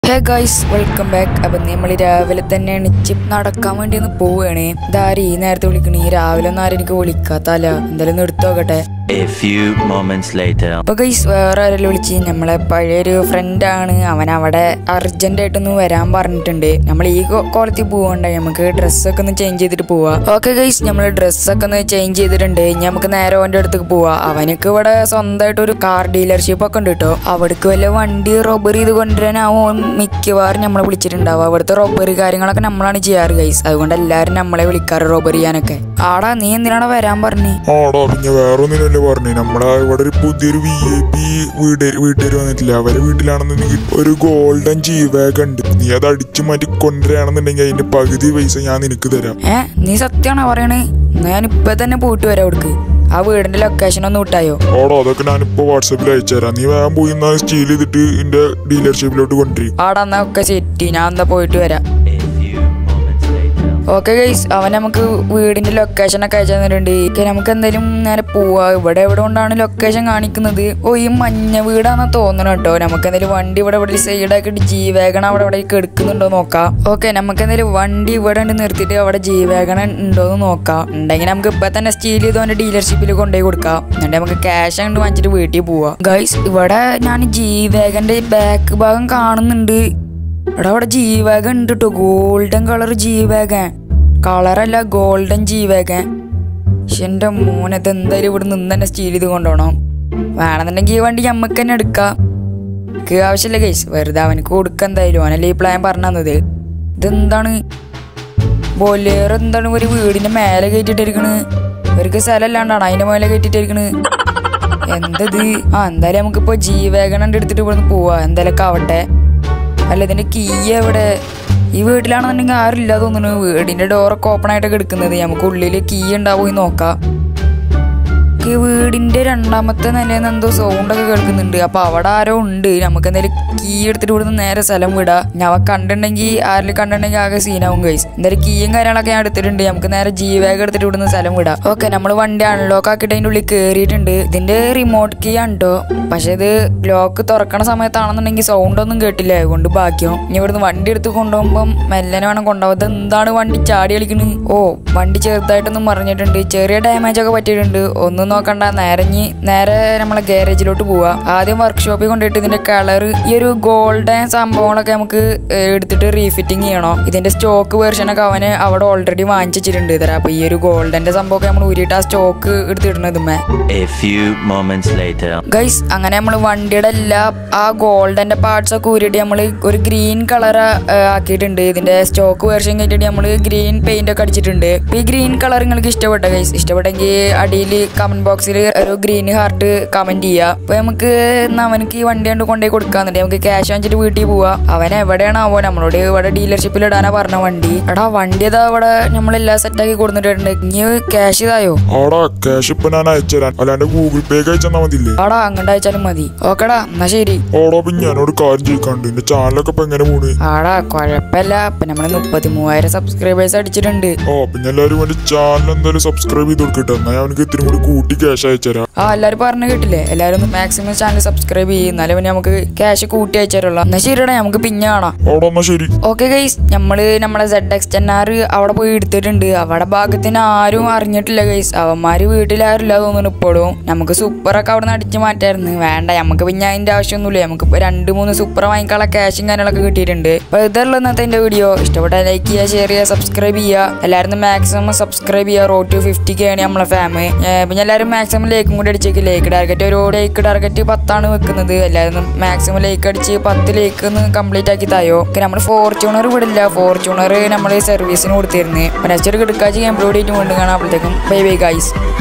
Hey guys welcome back അപ്പം നമ്മൾ രാവിലെ തന്നെ എണിച്ച് നടക്കാൻ വേണ്ടി ഒന്ന് പോവുകയാണ് ഇതാരും ഈ നേരത്തെ വിളിക്കണേ ഈ രാവിലെ ഒന്നും ആരും എനിക്ക് വിളിക്കാത്തല്ല എന്തായാലും ഒന്ന് എടുത്തു നോക്കട്ടെ A few moments later. അപ്പൊ ഗൈസ് വേറെ ആരെല്ലാം വിളിച്ച് നമ്മളെ പഴയൊരു ഫ്രണ്ടാണ് അവൻ അവിടെ അർജന്റ് ആയിട്ടൊന്ന് വരാൻ പറഞ്ഞിട്ടുണ്ട് നമ്മൾ ഈ കോളത്തിൽ പോകണ്ട നമുക്ക് ഡ്രസ്സൊക്കെ ഒന്ന് ചേഞ്ച് ചെയ്തിട്ട് പോവാ ഓക്കെ ഗൈസ് നമ്മൾ ഡ്രസ്സൊക്കെ ഒന്ന് ചേഞ്ച് ചെയ്തിട്ടുണ്ട് ഇനി നമുക്ക് നേരെ അവന്റെ അടുത്തേക്ക് പോവാ അവനക്ക് ഇവിടെ സ്വന്തമായിട്ട് ഒരു കാർ ഡീലർഷിപ്പ് ഒക്കെ ഉണ്ട് കേട്ടോ അവിടേക്ക് വല്ല വണ്ടി റോബറി ചെയ്ത് കൊണ്ടുവരാനാവും മിക്കവാറും നമ്മളെ വിളിച്ചിട്ടുണ്ടാവും അവിടുത്തെ റോബറി കാര്യങ്ങളൊക്കെ നമ്മളാണ് ചെയ്യാറ് ഗൈസ് അതുകൊണ്ട് എല്ലാവരും നമ്മളെ വിളിക്കാറ് റോബറി ചെയ്യാനൊക്കെ ആടാ നീ എന്തിനാണ് വരാൻ പറഞ്ഞേ ആടാ പിന്നെ വേറൊന്നിനല്ലേ പറഞ്ഞു നമ്മളെ ഇവിടെ ഒരു പുതിയൊരു വി ഐ പി വീട് വീട്ടുകാർ വന്നിട്ടില്ല അവരെ വീട്ടിലാണെന്നുണ്ടെങ്കിൽ ഒരു ഗോൾഡൻ ജി വാഗ് ഉണ്ട് നീ അത് അടിച്ചു മാറ്റി കൊണ്ടുവരികയാണെന്നുണ്ടെങ്കിൽ അതിന്റെ പകുതി പൈസ ഞാൻ നിനക്ക് തരാം ഏ നീ സത്യമാണോ പറയണേ എന്നാ ഞാൻ ഇപ്പൊ തന്നെ പോയിട്ട് വരാം അവിടേക്ക് ആ വീടിന്റെ ലൊക്കേഷൻ ഒന്ന് വിട്ടായോ ആടോ അതൊക്കെ ഞാനിപ്പോ വാട്സാപ്പിൽ അയച്ചു തരാം നീ വേഗം പോയി എന്നാ സ്റ്റീൽ ചെയ്തിട്ട് എന്റെ ഡീലർഷിപ്പിലോട്ട് കൊണ്ടുവരും ആടാ എന്നാ ഒക്കെ സെറ്റ് ഞാൻ എന്നാ പോയിട്ട് വരാം A few moments later. Okay guys അവൻ നമുക്ക് വീടിന്റെ ലൊക്കേഷൻ ഒക്കെ അയച്ചു തന്നിട്ടുണ്ട് ഓക്കെ നമുക്ക് എന്തായാലും നേരെ പോവാ ഇവിടെ എവിടെ കൊണ്ടാണ് ലൊക്കേഷൻ കാണിക്കുന്നത് ഓ ഈ മഞ്ഞ വീടാണെന്ന് തോന്നണം കേട്ടോ നമുക്ക് എന്തായാലും വണ്ടി ഇവിടെ ഇവിടെ സൈഡാക്കിയിട്ട് ജീവേഗൺ അവിടെ ഇവിടെ എടുക്കുന്നുണ്ടോ നോക്കാം ഓക്കെ നമുക്ക് എന്തായാലും വണ്ടി ഇവിടെ ഉണ്ട് നിർത്തിയിട്ട് അവിടെ ജീവേഗൺ ഉണ്ടോ എന്ന് നോക്കാം ഉണ്ടെങ്കിൽ നമുക്ക് ഇപ്പൊ തന്നെ സ്റ്റീൽ ചെയ്ത് അവന്റെ ഡീലർഷിപ്പിൽ കൊണ്ടുപോയി കൊടുക്കാം എന്നിട്ട് നമുക്ക് ക്യാഷ് അങ്ങോട്ട് വാങ്ങിച്ചിട്ട് വീട്ടിൽ പോവാം ഗൈസ് ഇവിടെ ഞാൻ ജീവേഗന്റെ ബാക്ക് ഭാഗം കാണുന്നുണ്ട് എടാ അവിടെ ജീവാഗൻ ഉണ്ട് കേട്ടോ ഗോൾഡൻ കളർ ജീവാഗൻ കളറല്ല ഗോൾഡൻ ജീവാഗൻ പക്ഷെ എൻ്റെ മോനെ ഇത് എന്തായാലും ഇവിടെ നിന്ന് തന്നെ സ്റ്റീൽ ചെയ്ത് കൊണ്ടുപോകണം വേണമെന്നുണ്ടെങ്കിൽ ഈ വണ്ടി ഞമ്മക്ക് തന്നെ എടുക്കാം എനിക്ക് ആവശ്യമില്ല കേസ് വെറുതെ അവനക്ക് കൊടുക്കുക എന്തായാലും അവനല്ലേ ഈ പ്ലാൻ പറഞ്ഞു തന്നത് ഇതെന്താണ് ബൊലേറോ എന്താണ് ഒരു വീടിന്റെ മേലെ കയറ്റിട്ടിരിക്കണ് ഇവർക്ക് സ്ഥലമല്ലാണ്ടാണ് അതിന്റെ മേലെ കയറ്റിട്ടിരിക്കണ് എന്തത് ആ എന്തായാലും നമുക്കിപ്പോ ജീവേഗണണ്ട് എടുത്തിട്ട് ഇവിടുന്ന് പോവാ എന്തായാലും ആവട്ടെ അല്ല ഇതിന്റെ കീ എവിടെ ഈ വീട്ടിലാണെന്നുണ്ടെങ്കിൽ ആരും ഇല്ല തോന്നുന്നു വീടിന്റെ ഡോറൊക്കെ ഓപ്പൺ ആയിട്ടൊക്കെ എടുക്കുന്നത് നമുക്ക് ഉള്ളിൽ കീ ഉണ്ടാവും പോയി നോക്കാം ഈ വീടിന്റെ രണ്ടാമത്തെ നിലയിൽ നിന്ന് എന്തോ സൗണ്ട് ഒക്കെ കേൾക്കുന്നുണ്ട് അപ്പൊ അവിടെ ആരോ ഉണ്ട് നമുക്ക് എന്തായാലും കീ എടുത്തിട്ട് ഇവിടുന്ന് നേരെ സ്ഥലം വിടാ ഞാൻ കണ്ടിട്ടുണ്ടെങ്കിൽ ആരിൽ കണ്ടിട്ടുണ്ടെങ്കിൽ ആകെ സീനാവും ഗൈസ് എന്തായാലും കീയും കാര്യങ്ങളൊക്കെ ഞാൻ എടുത്തിട്ടുണ്ട് നമുക്ക് നേരെ ജീവേഗം എടുത്തിട്ട് ഇവിടുന്ന് സ്ഥലം വിടാം ഓക്കെ നമ്മൾ വണ്ടി അൺലോക്ക് ആക്കിയിട്ട് അതിന്റെ ഉള്ളിൽ കയറിയിട്ടുണ്ട് ഇതിന്റെ റിമോട്ട് കീ ആണ് കേട്ടോ പക്ഷെ ഇത് ലോക്ക് തുറക്കണ സമയത്താണെന്നുണ്ടെങ്കിൽ സൗണ്ട് ഒന്നും കേട്ടില്ല അതുകൊണ്ട് ബാക്കിയോ ഇനി ഇവിടുന്ന് വണ്ടി എടുത്ത് കൊണ്ടുപോകുമ്പോൾ മെല്ലനെ വേണം കൊണ്ടുപോകും ഇത് എന്താണ് വണ്ടി ചാടി കളിക്കുന്നത് ഓ വണ്ടി ചെറുതായിട്ടൊന്നും മറിഞ്ഞിട്ടുണ്ട് ചെറിയ ഡാമേജ് ഒക്കെ പറ്റിയിട്ടുണ്ട് ഒന്നും നോക്കണ്ട നേരെ ഇനി നേരെ നമ്മളെ ഗാരേജിലോട്ട് പോവാ ആദ്യം വർക്ക്ഷോപ്പിൽ കൊണ്ടുപോയിട്ട് ഇതിന്റെ കളർ ഈ ഒരു ഗോൾഡൻ സംഭവങ്ങളൊക്കെ നമുക്ക് ഏഹ്, എടുത്തിട്ട് റീഫിറ്റിംഗ് ചെയ്യണോ ഇതിന്റെ സ്റ്റോക്ക് വേർഷനൊക്കെ അവന് അവിടെ ഓൾറെഡി വാങ്ങിച്ചിട്ടുണ്ട് ഇതരാ അപ്പൊ ഈ ഒരു ഗോൾഡന്റെ സംഭവമൊക്കെ നമ്മൾ ഊരിയിട്ട് ആ സ്റ്റോക്ക് എടുത്തിടുന്നതുമേ A few moments later. Guys അങ്ങനെ നമ്മൾ വണ്ടിയുടെ എല്ലാ ആ ഗോൾഡന്റെ പാർട്സ് ഒക്കെ ഊരിയിട്ട് നമ്മൾ ഒരു ഗ്രീൻ കളർ ആക്കിയിട്ടുണ്ട് ഇതിന്റെ സ്റ്റോക്ക് വേർഷൻ കഴിഞ്ഞിട്ട് നമ്മൾ ഗ്രീൻ പെയിന്റ് ഒക്കെ അടിച്ചിട്ടുണ്ട് ഇപ്പൊ ഈ ഗ്രീൻ കളർ നിങ്ങൾക്ക് ഇഷ്ടപ്പെട്ട ഗൈസ് ഇഷ്ടപ്പെട്ടെങ്കിൽ അടിയിൽ കമന്റ് ബോക്സിൽ ഒരു ഗ്രീൻ ഹാർട്ട് കമന്റ് ചെയ്യുക അപ്പൊ നമുക്ക് എന്നാ അവനക്ക് ഈ വണ്ടി കൊണ്ട് കൊണ്ടുപോയി കൊടുക്കാന്നുണ്ട് നമുക്ക് ക്യാഷ് വാങ്ങിച്ചിട്ട് വീട്ടിൽ പോവാ അവൻ എവിടെയാണാവോ നമ്മളോട് ഇവിടെ ഡീലർഷിപ്പിൽ ഇടാനാ പറഞ്ഞ വണ്ടി എടാ വണ്ടി ഇതാ ഇവിടെ നമ്മളെല്ലാം സെറ്റാക്കി കൊടുത്തിട്ടുണ്ട് ഇനി ക്യാഷ് ഇതായോ ആടാ ക്യാഷ് ഇപ്പൊ ഞാൻ അയച്ചു തരാം അല്ലാണ്ട് ഗൂഗിൾ പേ അയച്ചെന്നാ മതിയില്ലേ ആടാ അങ്ങോട്ട് അയച്ചാലും മതി ഓക്കെടാ എന്നാ ശരി ആടാ പിന്നെ ഞാനോട് കാര്യം ചെയ്യിക്കാണ്ട് എന്റെ ചാനലൊക്കെ ഇപ്പൊ എങ്ങനെ പോണ് ആടാ കുഴപ്പമില്ല ഇപ്പൊ നമ്മള് മുപ്പത്തി മൂവായിരം സബ്സ്ക്രൈബേഴ്സ് അടിച്ചിട്ടുണ്ട് ആ പിന്നെ എല്ലാവരും എന്റെ ചാനൽ എന്തായാലും സബ്സ്ക്രൈബ് ചെയ്ത് കൊടുക്കട്ടെ എന്നാ ഞാൻ അവനക്ക് ഇത്തിരി കൂടി കൂട്ടി ക്യാഷ് അയച്ചു തരാം ആ എല്ലാരും പറഞ്ഞു കേട്ടില്ലേ എല്ലാരും ഒന്ന് മാക്സിമം ചാനൽ സബ്സ്ക്രൈബ് ചെയ്യും എന്നാലും പിന്നെ നമുക്ക് ക്യാഷ് കൂട്ടി അയച്ചാലുള്ള എന്നാ ശരിടാ നമുക്ക് പിന്നെ കാണാം ആടാ എന്നാ ശരി ഓക്കെ ഗൈസ് നമ്മള് നമ്മളെ സെഡ് എക്സ് ടെൻ ആർ അവിടെ പോയി എടുത്തിട്ടുണ്ട് അവിടെ ഭാഗത്തിന് ആരും അറിഞ്ഞിട്ടില്ല ഗൈസ് അവന്മാര് വീട്ടിലാരില്ല തോന്നുന്നു ഇപ്പോഴും നമുക്ക് സൂപ്പറൊക്കെ അവിടെ നിന്ന് അടിച്ചു മാറ്റായിരുന്നു വേണ്ട നമുക്ക് പിന്നെ അതിന്റെ ആവശ്യമൊന്നുമില്ല നമുക്ക് ഇപ്പൊ രണ്ട് മൂന്ന് സൂപ്പർ വാങ്ങിക്കാനുള്ള ക്യാഷും കാര്യങ്ങളൊക്കെ കിട്ടിയിട്ടുണ്ട് അപ്പൊ ഇതല്ല ഇന്നത്തെ എന്റെ വീഡിയോ ഇഷ്ടപ്പെട്ട ലൈക്ക് ചെയ്യുക ഷെയർ ചെയ്യുക സബ്സ്ക്രൈബ് ചെയ്യുക എല്ലാവരും മാക്സിമം സബ്സ്ക്രൈബ് ചെയ്യുക റോ ടു ഫിഫ്റ്റി കെ ആണ് നമ്മളെ ഫാമ് പിന്നെ എല്ലാവരും മാക്സിമം ലൈക്കും കൂടി അടിച്ചേക്ക് ലൈക്ക് ടാർഗറ്റ് ഒരു ലൈക്ക് ടാർഗറ്റ് പത്താണ് വെക്കുന്നത് എല്ലാവരും മാക്സിമം ലൈക്ക് അടിച്ച് പത്ത് ലൈക്ക് ഒന്ന് കംപ്ലീറ്റ് ആക്കി തായോ നമ്മൾ ഫോർച്യൂണർ വിടില്ല ഫോർച്യൂണർ നമ്മൾ സർവീസിന് കൊടുത്തിരുന്നു നെക്സ്റ്റ് ഒരു കിടക്കാച്ച് അപ്ലോഡ് ചെയ്തിട്ട് കൊണ്ട് കാണാം അപ്പോഴത്തേക്കും ബൈ ബൈ ഗൈസ്